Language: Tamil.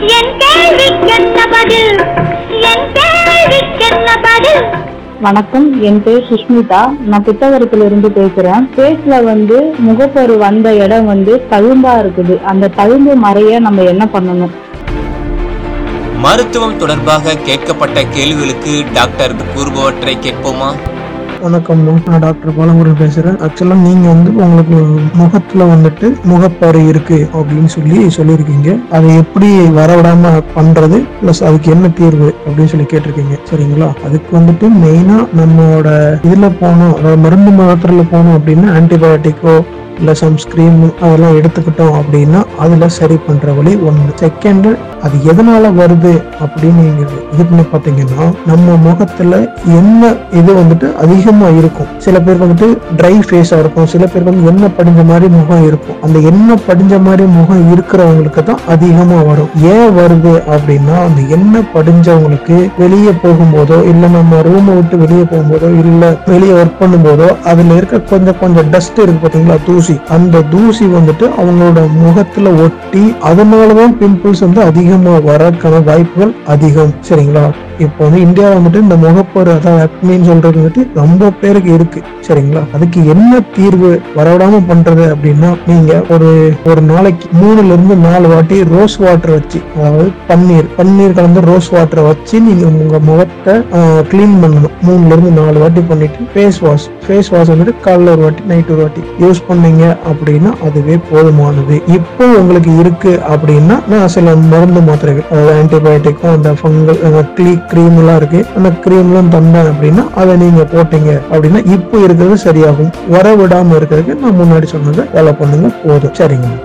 என் கேள்விக்கென்ன பதில் என் கேள்விக்கென்ன பதில் வணக்கம் என் பேர் சுஷ்மிதா நான் புத்தகத்துல இருந்து பேசுறேன் ஃபேஸ்ல வந்து முகப்பரு வந்த இடம் வந்து தழும்பா இருக்குது அந்த தழும்பு மறைய நம்ம என்ன பண்ணணும் மருத்துவம் தொடர்பாக கேட்கப்பட்ட கேள்விகளுக்கு டாக்டர் கூறுபவற்றை கேட்போமா வணக்கம் நான் டாக்டர் பாலமுருகன் பேசுறேன் ஆக்சுவலா நீங்க வந்து உங்களுக்கு முகத்துல வந்துட்டு முகப்பரு இருக்கு அப்படின்னு சொல்லி சொல்லியிருக்கீங்க அதை எப்படி வரவிடாம பண்றது பிளஸ் அதுக்கு என்ன தீர்வு அப்படின்னு சொல்லி கேட்டிருக்கீங்க சரிங்களா அதுக்கு வந்துட்டு மெயினா நம்மளோட இதுல போனோம் அதாவது மருந்து மாத்திரையில போனோம் அப்படின்னா ஆன்டிபயோட்டிக்கோ இல்ல சம்ஸ்கிரீம் அதெல்லாம் எடுத்துக்கிட்டோம் அப்படின்னா அதுல சரி பண்ற வழி ஒண்ணு செகண்ட் அது எதனால வருது அப்படின்னு நீங்க இது பண்ணி பாத்தீங்கன்னா நம்ம முகத்துல என்ன இது வந்துட்டு அதிகமா இருக்கும் சில பேருக்கு வந்துட்டு ட்ரை ஃபேஸா இருக்கும் சில பேருக்கு வந்து எண்ணெய் படிஞ்ச மாதிரி முகம் இருக்கும் அந்த எண்ணெய் படிஞ்ச மாதிரி முகம் இருக்கிறவங்களுக்கு தான் அதிகமா வரும் ஏன் வருது அப்படின்னா அந்த எண்ணெய் படிஞ்சவங்களுக்கு வெளியே போகும்போதோ இல்ல நம்ம ரூமை விட்டு வெளியே போகும்போதோ இல்ல வெளியே ஒர்க் பண்ணும்போதோ அதுல இருக்க கொஞ்சம் கொஞ்சம் டஸ்ட் இருக்கு பாத்தீங்களா தூசி அந்த தூசி வந்துட்டு அவங்களோட முகத்துல ஒட்டி அதனாலதான் பிம்பிள்ஸ் வந்து அதிகமா வரக்கான வாய்ப்புகள் அதிகம் சரிங்களா இப்போ வந்து இந்தியா வந்துட்டு இந்த முகப்பொரு அதாவது அக்னின்னு சொல்றது வந்துட்டு ரொம்ப பேருக்கு இருக்கு சரிங்களா அதுக்கு என்ன தீர்வு வரவிடாம பண்றது அப்படின்னா நீங்க ஒரு ஒரு நாளைக்கு மூணுல இருந்து நாலு வாட்டி ரோஸ் வாட்டர் வச்சு அதாவது பன்னீர் பன்னீர் கலந்து ரோஸ் வாட்டரை வச்சு நீங்க உங்க முகத்தை க்ளீன் பண்ணணும் மூணுல இருந்து நாலு வாட்டி பண்ணிட்டு ஃபேஸ் வாஷ் ஃபேஸ் வாஷ் வந்துட்டு காலைல ஒரு வாட்டி நைட் ஒரு வாட்டி யூஸ் பண்ணீங்க அப்படின்னா அதுவே போதுமானது இப்போ உங்களுக்கு இருக்கு அப்படின்னா நான் சில மருந்து மாத்திரைகள் அதாவது ஆன்டிபயோட்டிக்கும் அந்த ஃபங்கல் க்ளீ க்ரீம் எல்லாம் இருக்கு அந்த க்ரீம் எல்லாம் தந்தேன் அப்படின்னா அதை நீங்க போட்டீங்க அப்படின்னா இப்போ இருக்கிறது சரியாகும் வர விடாம இருக்கிறதுக்கு நான் முன்னாடி சொன்னதை ஃபாலோ பண்ணுங்க போதும் சரிங்க